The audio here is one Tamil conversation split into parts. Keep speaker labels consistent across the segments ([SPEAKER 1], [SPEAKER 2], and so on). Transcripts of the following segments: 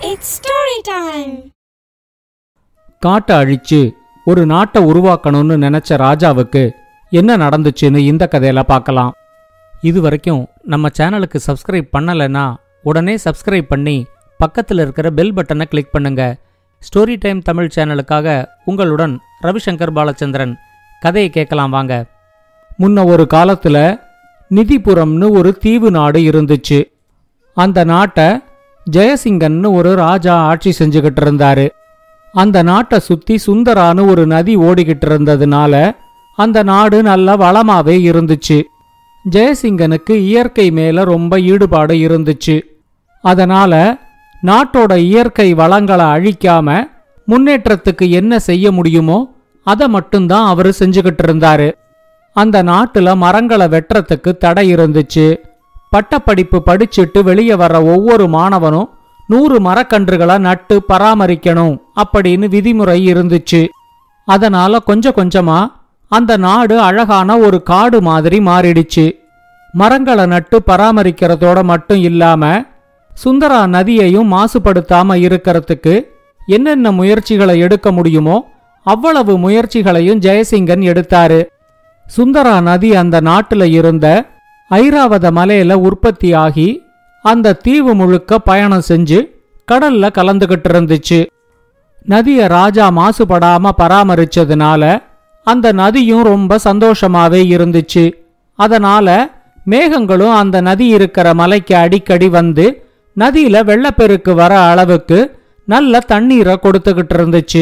[SPEAKER 1] It's story time.
[SPEAKER 2] காட்டை அழிச்சு ஒரு நாட்டை உருவாக்கணும்னு நினைச்ச ராஜாவுக்கு என்ன நடந்துச்சுன்னு இந்த கதையில பார்க்கலாம் இது வரைக்கும் நம்ம சேனலுக்கு சப்ஸ்கிரைப் பண்ணலைன்னா உடனே சப்ஸ்கிரைப் பண்ணி பக்கத்தில் இருக்கிற பெல் பட்டனை கிளிக் பண்ணுங்க ஸ்டோரி டைம் தமிழ் சேனலுக்காக உங்களுடன் ரவிசங்கர் பாலச்சந்திரன் கதையை கேட்கலாம் வாங்க முன்ன ஒரு காலத்துல நிதிபுரம்னு ஒரு தீவு நாடு இருந்துச்சு அந்த நாட்டை ஜெயசிங்கன்னு ஒரு ராஜா ஆட்சி செஞ்சுக்கிட்டு இருந்தாரு அந்த நாட்டை சுத்தி சுந்தரான்னு ஒரு நதி ஓடிக்கிட்டு இருந்ததுனால அந்த நாடு நல்ல வளமாவே இருந்துச்சு ஜெயசிங்கனுக்கு இயற்கை மேல ரொம்ப ஈடுபாடு இருந்துச்சு அதனால நாட்டோட இயற்கை வளங்களை அழிக்காம முன்னேற்றத்துக்கு என்ன செய்ய முடியுமோ அதை மட்டும்தான் அவரு செஞ்சுக்கிட்டு இருந்தாரு அந்த நாட்டுல மரங்களை வெட்டுறதுக்கு தடை இருந்துச்சு பட்டப்படிப்பு படிச்சுட்டு வெளியே வர்ற ஒவ்வொரு மாணவனும் நூறு மரக்கன்றுகளை நட்டு பராமரிக்கணும் அப்படின்னு விதிமுறை இருந்துச்சு அதனால கொஞ்சம் கொஞ்சமா அந்த நாடு அழகான ஒரு காடு மாதிரி மாறிடுச்சு மரங்களை நட்டு பராமரிக்கிறதோட மட்டும் இல்லாம சுந்தரா நதியையும் மாசுபடுத்தாம இருக்கிறதுக்கு என்னென்ன முயற்சிகளை எடுக்க முடியுமோ அவ்வளவு முயற்சிகளையும் ஜெயசிங்கன் எடுத்தாரு சுந்தரா நதி அந்த நாட்டுல இருந்த ஐராவத மலையில உற்பத்தியாகி அந்த தீவு முழுக்க பயணம் செஞ்சு கடல்ல கலந்துகிட்டு இருந்துச்சு நதிய ராஜா மாசுபடாம பராமரிச்சதுனால அந்த நதியும் ரொம்ப சந்தோஷமாவே இருந்துச்சு அதனால மேகங்களும் அந்த நதி இருக்கிற மலைக்கு அடிக்கடி வந்து நதியில வெள்ளப்பெருக்கு வர அளவுக்கு நல்ல தண்ணீரை கொடுத்துக்கிட்டு இருந்துச்சு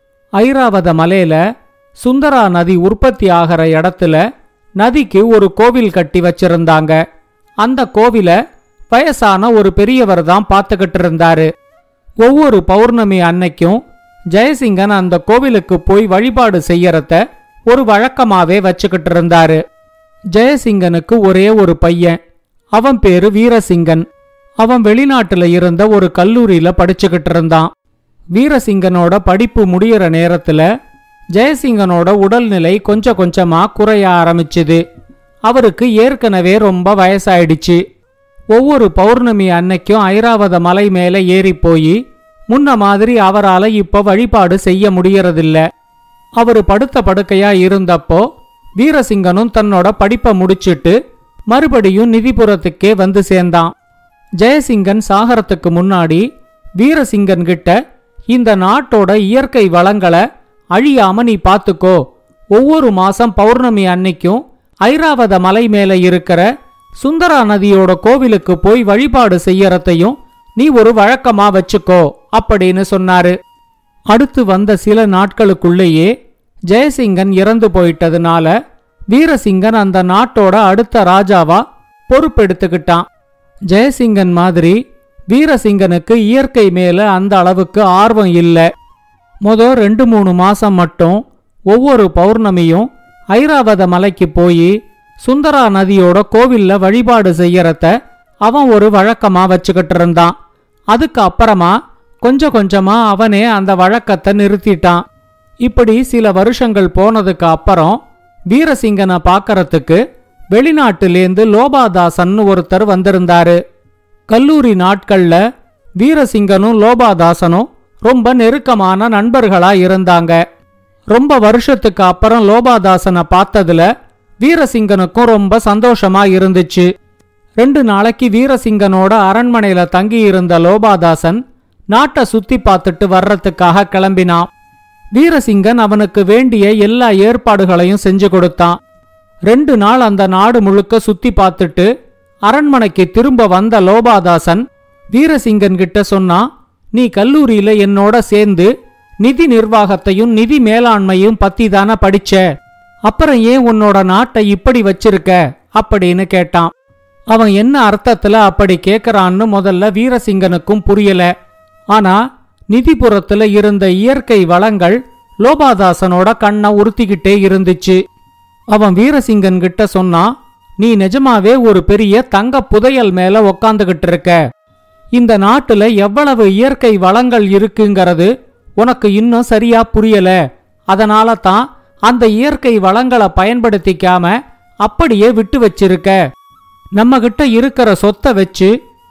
[SPEAKER 2] ஐராவத மலையில சுந்தரா நதி உற்பத்தி ஆகிற இடத்துல நதிக்கு ஒரு கோவில் கட்டி வச்சிருந்தாங்க அந்த கோவில வயசான ஒரு பெரியவர் தான் பார்த்துக்கிட்டு இருந்தாரு ஒவ்வொரு பௌர்ணமி அன்னைக்கும் ஜெயசிங்கன் அந்த கோவிலுக்கு போய் வழிபாடு செய்யறத ஒரு வழக்கமாவே வச்சுக்கிட்டு இருந்தாரு ஜெயசிங்கனுக்கு ஒரே ஒரு பையன் அவன் பேரு வீரசிங்கன் அவன் வெளிநாட்டுல இருந்த ஒரு கல்லூரியில படிச்சுக்கிட்டு இருந்தான் வீரசிங்கனோட படிப்பு முடியற நேரத்துல ஜெயசிங்கனோட உடல்நிலை கொஞ்சம் கொஞ்சமா குறைய ஆரம்பிச்சுது அவருக்கு ஏற்கனவே ரொம்ப வயசாயிடுச்சு ஒவ்வொரு பௌர்ணமி அன்னைக்கும் ஐராவத மலை மேல ஏறி போய் முன்ன மாதிரி அவரால இப்ப வழிபாடு செய்ய முடியறதில்ல அவரு படுத்த படுக்கையா இருந்தப்போ வீரசிங்கனும் தன்னோட படிப்பை முடிச்சிட்டு மறுபடியும் நிதிபுரத்துக்கே வந்து சேர்ந்தான் ஜெயசிங்கன் சாகரத்துக்கு முன்னாடி வீரசிங்கன் கிட்ட இந்த நாட்டோட இயற்கை வளங்களை அழியாம நீ பாத்துக்கோ ஒவ்வொரு மாசம் பௌர்ணமி அன்னைக்கும் ஐராவத மலை மேல இருக்கிற சுந்தரா நதியோட கோவிலுக்கு போய் வழிபாடு செய்யறதையும் நீ ஒரு வழக்கமா வச்சுக்கோ அப்படின்னு சொன்னாரு அடுத்து வந்த சில நாட்களுக்குள்ளேயே ஜெயசிங்கன் இறந்து போயிட்டதுனால வீரசிங்கன் அந்த நாட்டோட அடுத்த ராஜாவா பொறுப்பெடுத்துக்கிட்டான் ஜெயசிங்கன் மாதிரி வீரசிங்கனுக்கு இயற்கை மேல அந்த அளவுக்கு ஆர்வம் இல்ல மொத ரெண்டு மூணு மாசம் மட்டும் ஒவ்வொரு பௌர்ணமியும் ஐராவத மலைக்கு போய் சுந்தரா நதியோட கோவில்ல வழிபாடு செய்யறத அவன் ஒரு வழக்கமா வச்சுக்கிட்டு இருந்தான் அதுக்கு அப்புறமா கொஞ்சம் கொஞ்சமா அவனே அந்த வழக்கத்தை நிறுத்திட்டான் இப்படி சில வருஷங்கள் போனதுக்கு அப்புறம் வீரசிங்கனை பார்க்கறதுக்கு வெளிநாட்டிலேந்து லோபாதாசன் ஒருத்தர் வந்திருந்தாரு கல்லூரி நாட்கள்ல வீரசிங்கனும் லோபாதாசனும் ரொம்ப நெருக்கமான நண்பர்களா இருந்தாங்க ரொம்ப வருஷத்துக்கு அப்புறம் லோபாதாசனை பார்த்ததுல வீரசிங்கனுக்கும் ரொம்ப சந்தோஷமா இருந்துச்சு ரெண்டு நாளைக்கு வீரசிங்கனோட அரண்மனையில தங்கி இருந்த லோபாதாசன் நாட்டை சுத்தி பார்த்துட்டு வர்றதுக்காக கிளம்பினான் வீரசிங்கன் அவனுக்கு வேண்டிய எல்லா ஏற்பாடுகளையும் செஞ்சு கொடுத்தான் ரெண்டு நாள் அந்த நாடு முழுக்க சுத்தி பார்த்துட்டு அரண்மனைக்கு திரும்ப வந்த லோபாதாசன் வீரசிங்கன் கிட்ட சொன்னா நீ கல்லூரியில என்னோட சேர்ந்து நிதி நிர்வாகத்தையும் நிதி மேலாண்மையும் பத்தி தானே படிச்ச அப்புறம் ஏன் உன்னோட நாட்டை இப்படி வச்சிருக்க அப்படின்னு கேட்டான் அவன் என்ன அர்த்தத்துல அப்படி கேக்குறான்னு முதல்ல வீரசிங்கனுக்கும் புரியல ஆனா நிதிபுரத்துல இருந்த இயற்கை வளங்கள் லோபாதாசனோட கண்ணை உறுத்திக்கிட்டே இருந்துச்சு அவன் வீரசிங்கன் கிட்ட சொன்னா நீ நிஜமாவே ஒரு பெரிய தங்க புதையல் மேல உக்காந்துகிட்டு இருக்க இந்த நாட்டுல எவ்வளவு இயற்கை வளங்கள் இருக்குங்கிறது உனக்கு இன்னும் சரியா புரியல அதனால தான் அந்த இயற்கை வளங்களை பயன்படுத்திக்காம அப்படியே விட்டு வச்சிருக்க நம்ம கிட்ட இருக்கிற சொத்தை வச்சு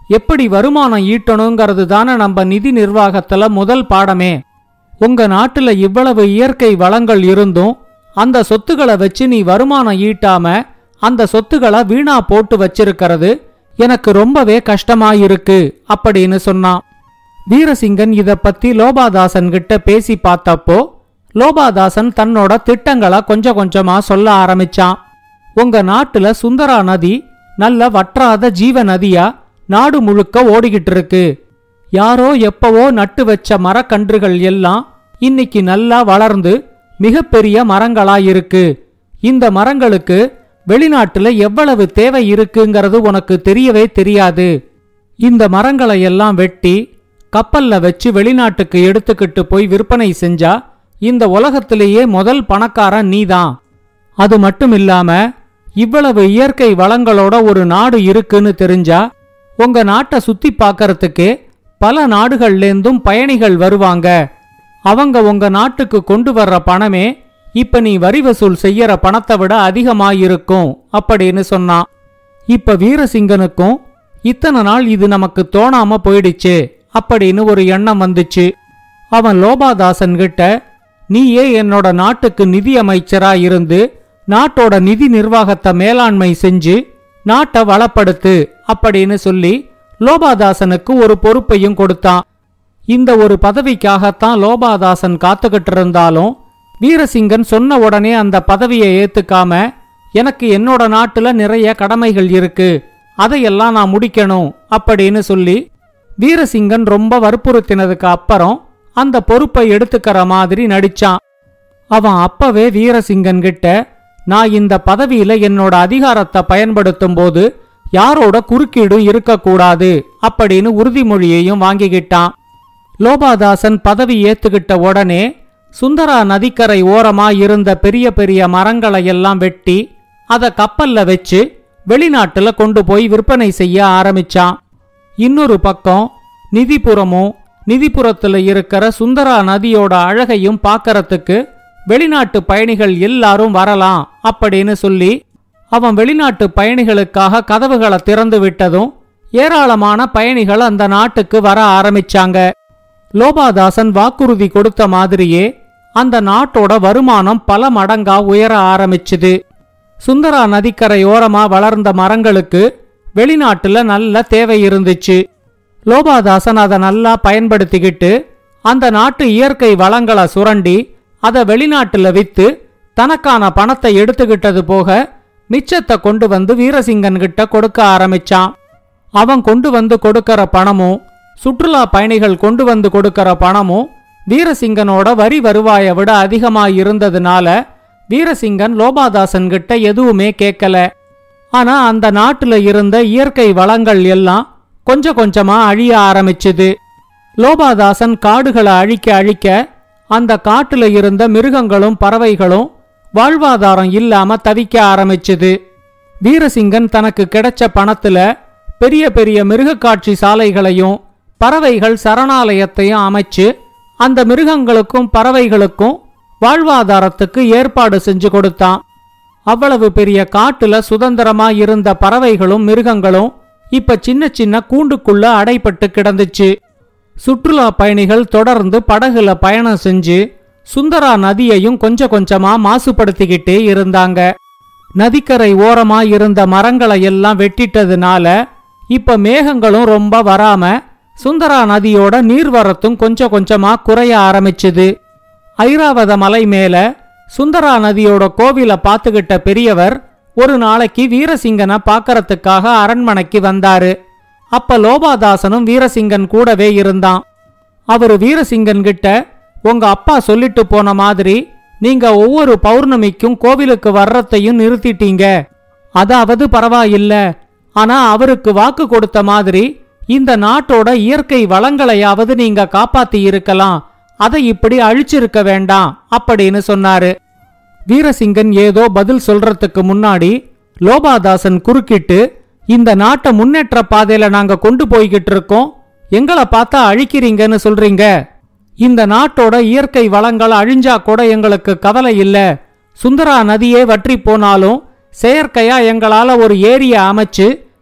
[SPEAKER 2] எப்படி வருமானம் ஈட்டணுங்கிறது தானே நம்ம நிதி நிர்வாகத்துல முதல் பாடமே உங்க நாட்டுல இவ்வளவு இயற்கை வளங்கள் இருந்தும் அந்த சொத்துக்களை வச்சு நீ வருமானம் ஈட்டாம அந்த சொத்துக்களை வீணா போட்டு வச்சிருக்கிறது எனக்கு ரொம்பவே கஷ்டமாயிருக்கு அப்படின்னு சொன்னான் வீரசிங்கன் இத பத்தி லோபாதாசன் கிட்ட பேசி பார்த்தப்போ லோபாதாசன் தன்னோட திட்டங்களை கொஞ்சம் கொஞ்சமா சொல்ல ஆரம்பிச்சான் உங்க நாட்டுல சுந்தரா நதி நல்ல வற்றாத ஜீவ நதியா நாடு முழுக்க ஓடிக்கிட்டு இருக்கு யாரோ எப்பவோ நட்டு வச்ச மரக்கன்றுகள் எல்லாம் இன்னைக்கு நல்லா வளர்ந்து மிகப்பெரிய மரங்களா இருக்கு இந்த மரங்களுக்கு வெளிநாட்டுல எவ்வளவு தேவை இருக்குங்கிறது உனக்கு தெரியவே தெரியாது இந்த மரங்களை எல்லாம் வெட்டி கப்பல்ல வச்சு வெளிநாட்டுக்கு எடுத்துக்கிட்டு போய் விற்பனை செஞ்சா இந்த உலகத்திலேயே முதல் பணக்காரன் நீதான் அது மட்டும் இல்லாம இவ்வளவு இயற்கை வளங்களோட ஒரு நாடு இருக்குன்னு தெரிஞ்சா உங்க நாட்டை சுத்தி பார்க்கறதுக்கே பல நாடுகள்லேந்தும் பயணிகள் வருவாங்க அவங்க உங்க நாட்டுக்கு கொண்டு வர்ற பணமே இப்ப நீ வரி வசூல் செய்யற பணத்தை விட அதிகமாயிருக்கும் அப்படின்னு சொன்னான் இப்ப வீரசிங்கனுக்கும் இத்தனை நாள் இது நமக்கு தோணாம போயிடுச்சு அப்படின்னு ஒரு எண்ணம் வந்துச்சு அவன் லோபாதாசன் கிட்ட நீயே என்னோட நாட்டுக்கு நிதி அமைச்சரா இருந்து நாட்டோட நிதி நிர்வாகத்தை மேலாண்மை செஞ்சு நாட்டை வளப்படுத்து அப்படின்னு சொல்லி லோபாதாசனுக்கு ஒரு பொறுப்பையும் கொடுத்தான் இந்த ஒரு பதவிக்காகத்தான் லோபாதாசன் காத்துக்கிட்டு இருந்தாலும் வீரசிங்கன் சொன்ன உடனே அந்த பதவியை ஏத்துக்காம எனக்கு என்னோட நாட்டுல நிறைய கடமைகள் இருக்கு அதையெல்லாம் நான் முடிக்கணும் அப்படின்னு சொல்லி வீரசிங்கன் ரொம்ப வற்புறுத்தினதுக்கு அப்புறம் அந்த பொறுப்பை எடுத்துக்கிற மாதிரி நடிச்சான் அவன் அப்பவே வீரசிங்கன் கிட்ட நான் இந்த பதவியில என்னோட அதிகாரத்தை பயன்படுத்தும் போது யாரோட குறுக்கீடும் இருக்கக்கூடாது அப்படின்னு உறுதிமொழியையும் வாங்கிக்கிட்டான் லோபாதாசன் பதவி ஏத்துக்கிட்ட உடனே சுந்தரா நதிக்கரை ஓரமா இருந்த பெரிய பெரிய மரங்களை எல்லாம் வெட்டி அத கப்பல்ல வச்சு வெளிநாட்டுல கொண்டு போய் விற்பனை செய்ய ஆரம்பிச்சான் இன்னொரு பக்கம் நிதிபுரமும் நிதிபுரத்துல இருக்கிற சுந்தரா நதியோட அழகையும் பார்க்கறதுக்கு வெளிநாட்டு பயணிகள் எல்லாரும் வரலாம் அப்படின்னு சொல்லி அவன் வெளிநாட்டு பயணிகளுக்காக கதவுகளை திறந்து விட்டதும் ஏராளமான பயணிகள் அந்த நாட்டுக்கு வர ஆரம்பிச்சாங்க லோபாதாசன் வாக்குறுதி கொடுத்த மாதிரியே அந்த நாட்டோட வருமானம் பல மடங்கா உயர ஆரம்பிச்சுது சுந்தரா நதிக்கரை ஓரமா வளர்ந்த மரங்களுக்கு வெளிநாட்டுல நல்ல தேவை இருந்துச்சு லோபாதாசன் அதை நல்லா பயன்படுத்திக்கிட்டு அந்த நாட்டு இயற்கை வளங்களை சுரண்டி அதை வெளிநாட்டுல வித்து தனக்கான பணத்தை எடுத்துக்கிட்டது போக மிச்சத்தை கொண்டு வந்து வீரசிங்கன் கிட்ட கொடுக்க ஆரம்பிச்சான் அவன் கொண்டு வந்து கொடுக்கற பணமும் சுற்றுலா பயணிகள் கொண்டு வந்து கொடுக்கற பணமும் வீரசிங்கனோட வரி வருவாயை விட அதிகமாய் இருந்ததுனால வீரசிங்கன் லோபாதாசன் கிட்ட எதுவுமே கேட்கல ஆனா அந்த நாட்டுல இருந்த இயற்கை வளங்கள் எல்லாம் கொஞ்சம் கொஞ்சமா அழிய ஆரம்பிச்சுது லோபாதாசன் காடுகளை அழிக்க அழிக்க அந்த காட்டுல இருந்த மிருகங்களும் பறவைகளும் வாழ்வாதாரம் இல்லாம தவிக்க ஆரம்பிச்சுது வீரசிங்கன் தனக்கு கிடைச்ச பணத்துல பெரிய பெரிய மிருகக்காட்சி சாலைகளையும் பறவைகள் சரணாலயத்தையும் அமைச்சு அந்த மிருகங்களுக்கும் பறவைகளுக்கும் வாழ்வாதாரத்துக்கு ஏற்பாடு செஞ்சு கொடுத்தான் அவ்வளவு பெரிய காட்டுல சுதந்திரமா இருந்த பறவைகளும் மிருகங்களும் இப்ப சின்ன சின்ன கூண்டுக்குள்ள அடைப்பட்டு கிடந்துச்சு சுற்றுலா பயணிகள் தொடர்ந்து படகுல பயணம் செஞ்சு சுந்தரா நதியையும் கொஞ்சம் கொஞ்சமா மாசுபடுத்திக்கிட்டே இருந்தாங்க நதிக்கரை ஓரமா இருந்த மரங்களை எல்லாம் வெட்டிட்டதுனால இப்ப மேகங்களும் ரொம்ப வராம சுந்தரா நதியோட நீர்வரத்தும் கொஞ்சம் கொஞ்சமா குறைய ஆரம்பிச்சுது ஐராவத மலை மேல சுந்தரா நதியோட கோவில பாத்துக்கிட்ட பெரியவர் ஒரு நாளைக்கு வீரசிங்கனை பார்க்கறதுக்காக அரண்மனைக்கு வந்தாரு அப்ப லோபாதாசனும் வீரசிங்கன் கூடவே இருந்தான் அவரு வீரசிங்கன் கிட்ட உங்க அப்பா சொல்லிட்டு போன மாதிரி நீங்க ஒவ்வொரு பௌர்ணமிக்கும் கோவிலுக்கு வர்றதையும் நிறுத்திட்டீங்க அதாவது பரவாயில்ல ஆனா அவருக்கு வாக்கு கொடுத்த மாதிரி இந்த நாட்டோட இயற்கை வளங்களையாவது நீங்க காப்பாத்தி இருக்கலாம் அதை இப்படி அழிச்சிருக்க வேண்டாம் அப்படின்னு சொன்னாரு வீரசிங்கன் ஏதோ பதில் சொல்றதுக்கு முன்னாடி லோபாதாசன் குறுக்கிட்டு இந்த நாட்டை முன்னேற்ற பாதையில நாங்க கொண்டு போய்கிட்டு இருக்கோம் எங்களை பார்த்தா அழிக்கிறீங்கன்னு சொல்றீங்க இந்த நாட்டோட இயற்கை வளங்கள் அழிஞ்சா கூட எங்களுக்கு கவலை இல்ல சுந்தரா நதியே வற்றி போனாலும் செயற்கையா எங்களால ஒரு ஏரியை அமைச்சு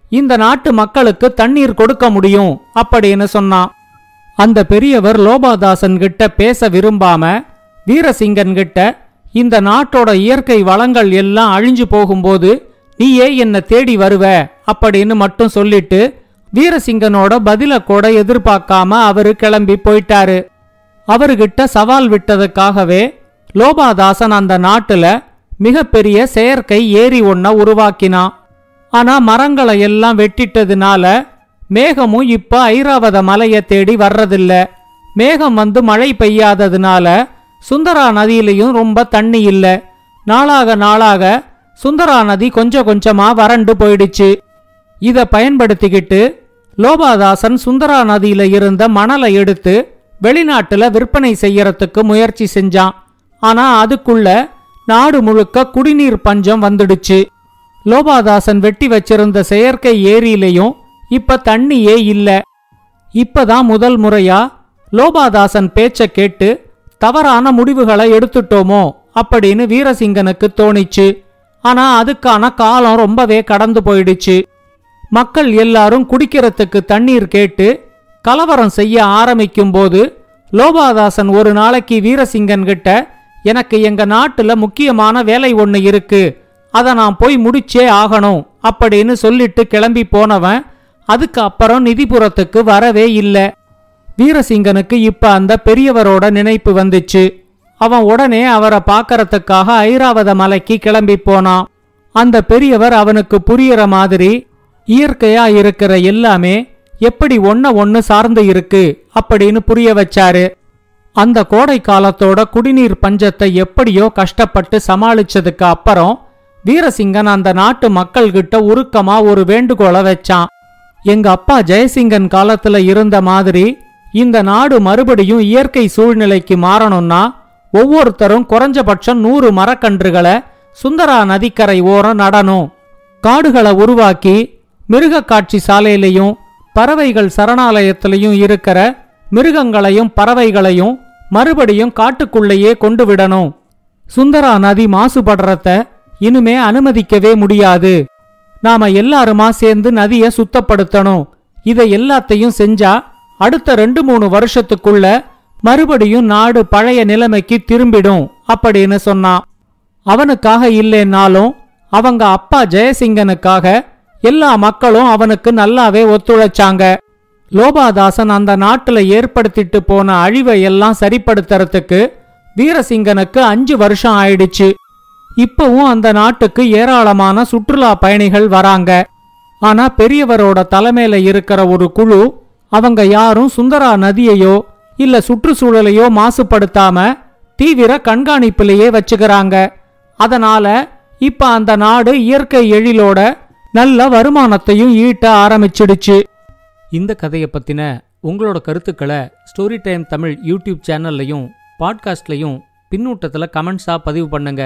[SPEAKER 2] இந்த நாட்டு மக்களுக்கு தண்ணீர் கொடுக்க முடியும் அப்படின்னு சொன்னான் அந்த பெரியவர் லோபாதாசன் கிட்ட பேச விரும்பாம வீரசிங்கன் கிட்ட இந்த நாட்டோட இயற்கை வளங்கள் எல்லாம் அழிஞ்சு போகும்போது நீயே என்ன தேடி வருவ அப்படின்னு மட்டும் சொல்லிட்டு வீரசிங்கனோட பதில கூட எதிர்பார்க்காம அவரு கிளம்பி போயிட்டாரு அவர்கிட்ட சவால் விட்டதுக்காகவே லோபாதாசன் அந்த நாட்டுல மிகப்பெரிய செயற்கை ஏரி ஒன்ன உருவாக்கினான் ஆனா மரங்களை எல்லாம் வெட்டிட்டதுனால மேகமும் இப்ப ஐராவத மலையை தேடி வர்றதில்ல மேகம் வந்து மழை பெய்யாததுனால சுந்தரா நதியிலையும் ரொம்ப தண்ணி இல்ல நாளாக நாளாக சுந்தரா நதி கொஞ்சம் கொஞ்சமா வறண்டு போயிடுச்சு இத பயன்படுத்திக்கிட்டு லோபாதாசன் சுந்தரா நதியில இருந்த மணலை எடுத்து வெளிநாட்டுல விற்பனை செய்யறதுக்கு முயற்சி செஞ்சான் ஆனா அதுக்குள்ள நாடு முழுக்க குடிநீர் பஞ்சம் வந்துடுச்சு லோபாதாசன் வெட்டி வச்சிருந்த செயற்கை ஏரியிலையும் இப்ப தண்ணியே இல்ல இப்பதான் முதல் முறையா லோபாதாசன் பேச்ச கேட்டு தவறான முடிவுகளை எடுத்துட்டோமோ அப்படின்னு வீரசிங்கனுக்கு தோணிச்சு ஆனா அதுக்கான காலம் ரொம்பவே கடந்து போயிடுச்சு மக்கள் எல்லாரும் குடிக்கிறதுக்கு தண்ணீர் கேட்டு கலவரம் செய்ய ஆரம்பிக்கும் போது லோபாதாசன் ஒரு நாளைக்கு வீரசிங்கன் கிட்ட எனக்கு எங்க நாட்டுல முக்கியமான வேலை ஒண்ணு இருக்கு அத நான் போய் முடிச்சே ஆகணும் அப்படின்னு சொல்லிட்டு கிளம்பி போனவன் அதுக்கு அப்புறம் நிதிபுரத்துக்கு வரவே இல்ல வீரசிங்கனுக்கு இப்ப அந்த பெரியவரோட நினைப்பு வந்துச்சு அவன் உடனே அவரை பார்க்கறதுக்காக ஐராவத மலைக்கு கிளம்பி போனான் அந்த பெரியவர் அவனுக்கு புரியற மாதிரி இயற்கையா இருக்கிற எல்லாமே எப்படி ஒன்ன ஒன்னு சார்ந்து இருக்கு அப்படின்னு புரிய வச்சாரு அந்த கோடை காலத்தோட குடிநீர் பஞ்சத்தை எப்படியோ கஷ்டப்பட்டு சமாளிச்சதுக்கு அப்புறம் வீரசிங்கன் அந்த நாட்டு மக்கள்கிட்ட உருக்கமா ஒரு வேண்டுகோளை வச்சான் எங்க அப்பா ஜெயசிங்கன் காலத்துல இருந்த மாதிரி இந்த நாடு மறுபடியும் இயற்கை சூழ்நிலைக்கு மாறணும்னா ஒவ்வொருத்தரும் குறைஞ்சபட்சம் நூறு மரக்கன்றுகளை சுந்தரா நதிக்கரை ஓரம் நடணும் காடுகளை உருவாக்கி மிருக காட்சி சாலையிலையும் பறவைகள் சரணாலயத்திலையும் இருக்கிற மிருகங்களையும் பறவைகளையும் மறுபடியும் காட்டுக்குள்ளேயே கொண்டு விடணும் சுந்தரா நதி மாசுபடுறத இனிமே அனுமதிக்கவே முடியாது நாம எல்லாருமா சேர்ந்து நதிய சுத்தப்படுத்தணும் இதை எல்லாத்தையும் செஞ்சா அடுத்த ரெண்டு மூணு வருஷத்துக்குள்ள மறுபடியும் நாடு பழைய நிலைமைக்கு திரும்பிடும் அப்படின்னு சொன்னான் அவனுக்காக இல்லைன்னாலும் அவங்க அப்பா ஜெயசிங்கனுக்காக எல்லா மக்களும் அவனுக்கு நல்லாவே ஒத்துழைச்சாங்க லோபாதாசன் அந்த நாட்டுல ஏற்படுத்திட்டு போன அழிவை எல்லாம் சரிப்படுத்துறதுக்கு வீரசிங்கனுக்கு அஞ்சு வருஷம் ஆயிடுச்சு இப்பவும் அந்த நாட்டுக்கு ஏராளமான சுற்றுலா பயணிகள் வராங்க ஆனா பெரியவரோட தலைமையில இருக்கிற ஒரு குழு அவங்க யாரும் சுந்தரா நதியையோ இல்ல சுற்றுச்சூழலையோ மாசுபடுத்தாம தீவிர கண்காணிப்பிலேயே வச்சுக்கிறாங்க அதனால இப்ப அந்த நாடு இயற்கை எழிலோட நல்ல வருமானத்தையும் ஈட்ட ஆரம்பிச்சிடுச்சு இந்த கதையை பத்தின உங்களோட கருத்துக்களை ஸ்டோரி டைம் தமிழ் யூடியூப் சேனல்லையும் பாட்காஸ்ட்லையும் பின்னூட்டத்தில் கமெண்ட்ஸாக பதிவு பண்ணுங்க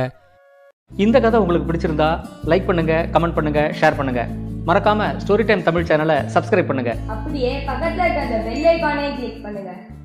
[SPEAKER 2] இந்த கதை உங்களுக்கு பிடிச்சிருந்தா லைக் பண்ணுங்க கமெண்ட் பண்ணுங்க ஷேர் பண்ணுங்க மறக்காம ஸ்டோரி டைம் தமிழ் சேனலை சப்ஸ்கிரைப் பண்ணுங்க
[SPEAKER 1] அப்படியே பக்கத்துல இருக்க அந்த பெல் ஐகானை கிளிக் பண்ணுங்க